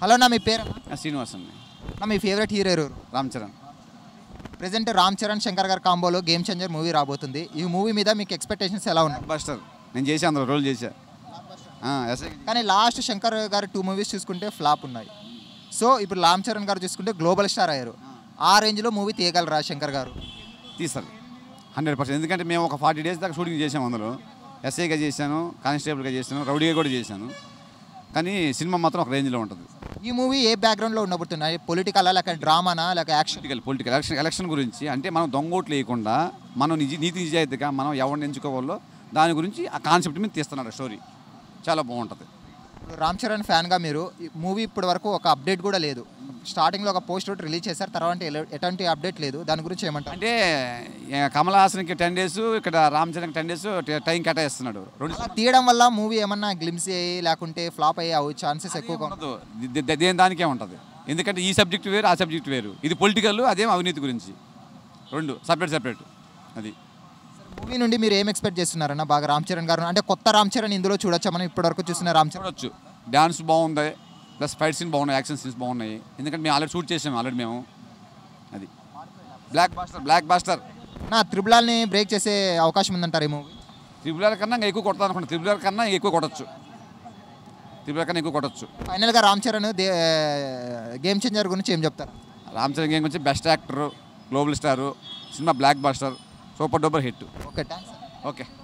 hello నా మీ పేరు ఆ శ్రీనివాస్ అండి నా మీ ఫేవరెట్ హీరో ఎవరు రామ్ చరణ్ ప్రెసెంట్ రామ్ చరణ్ శంకర్ గారి కాంబోలో గేమ్ చేంజర్ మూవీ రాబోతుంది ఈ మూవీ మీద మీకు ఎక్స్పెక్టేషన్స్ ఎలా ఉన్నాయి బస్టర్ నేను చేసి అందులో రోల్ చేశా ఆ, ఎస్ఐ కానీ last Shankar garu two movies చూసుకుంటే ఫ్లాప్ ఉన్నాయి సో ఇప్పుడు రామ్ చరణ్ గారు చూసుకుంటే గ్లోబల్ స్టార్ అయ్యారు ఆ రేంజ్లో మూవీ తీయగలరా శంకర్ గారు తీస్తారు హండ్రెడ్ పర్సెంట్ ఎందుకంటే మేము ఒక ఫార్టీ డేస్ దాకా షూటింగ్ చేసాము అందులో ఎస్ఐగా చేశాను కానిస్టేబుల్గా చేశాను రౌడీగా కూడా చేశాను కానీ సినిమా మాత్రం ఒక రేంజ్లో ఉంటుంది ఈ మూవీ ఏ బ్యాక్గ్రౌండ్లో ఉండబోతున్నాయి పొలిటికల్ లేక డ్రామానా లేక action political political election election గురించి అంటే మనం దొంగోట్లు వేయకుండా మనం నిజ నీతి నిజాయితీగా మనం ఎవరిని ఎంచుకోవాలో దాని గురించి ఆ కాన్సెప్ట్ మీద తీస్తున్నాడు స్టోరీ చాలా బాగుంటుంది ఇప్పుడు రామ్ చరణ్ ఫ్యాన్గా మీరు ఈ మూవీ ఇప్పటి వరకు ఒక అప్డేట్ కూడా లేదు స్టార్టింగ్లో ఒక పోస్ట్ ఒకటి రిలీజ్ చేశారు తర్వాత ఎల- ఎటువంటి అప్డేట్ లేదు దాని గురించి ఏమంటారు అంటే ఏ, కమల్ హాసన్కి టెన్ డేస్ ఇక్కడ రామ్ చరణ్కి టెన్ డేస్ టైం కేటాయిస్తున్నాడు రెండు అలా తీయడం వల్ల మూవీ ఏమన్నా గ్లిమ్స్ అయ్యి లేకుంటే ఫ్లాప్ అయ్యే ఛాన్సెస్ ఎక్కువగా ఉన్నాయి ఉండదు ది- ది- దేని దానికే ఉంటుంది ఎందుకంటే ఈ సబ్జెక్ట్ వేరు ఆ సబ్జెక్ట్ వేరు ఇది పొలిటికల్ అదేం అవినీతి గురించి రెండు సపరేట్ సపరేట్ అది మూవీ నుండి మీరు ఏం ఎక్స్పెక్ట్ చేస్తున్నారన్న బాగా రామ్ చరణ్ గారు అంటే కొత్త రామ్ చరణ్ ఇందులో చూడొచ్చా మనం ఇప్పటివరకు చూసిన రామ్ చరణ్ చూడొచ్చు డ్యాన్స్ బాగుంది ప్లస్ ఫైట్ సీన్ బాగున్నాయి యాక్షన్ సీన్స్ బాగున్నాయి ఎందుకంటే మేము ఆల్రెడీ షూట్ చేసాము ఆల్రెడీ మేము అది బ్లాక్ బాస్టర్ బ్లాక్ బాస్టర్ నా త్రిబులాల్ని బ్రేక్ చేసే అవకాశం ఉందంటారు ఈ మూవీ త్రిబుల్ ఆర్ కన్నా ఇంకా ఎక్కువ కొడతాను అనుకుంటా త్రిబుల్ ఆర్ కన్నా ఎక్కువ కొట్టచ్చు త్రిబుల్ ఆర్ కన్నా ఎక్కువ కొట్టచ్చు ఫైనల్గా రామ్ చరణ్ దే గేమ్ చేంజర్ గురించి ఏం చెప్తారు రామ్ చరణ్ గేమ్ గురించి బెస్ట్ యాక్టర్ గ్లోబల్ స్టార్ సినిమా blockbuster super duper hit okay thanks okay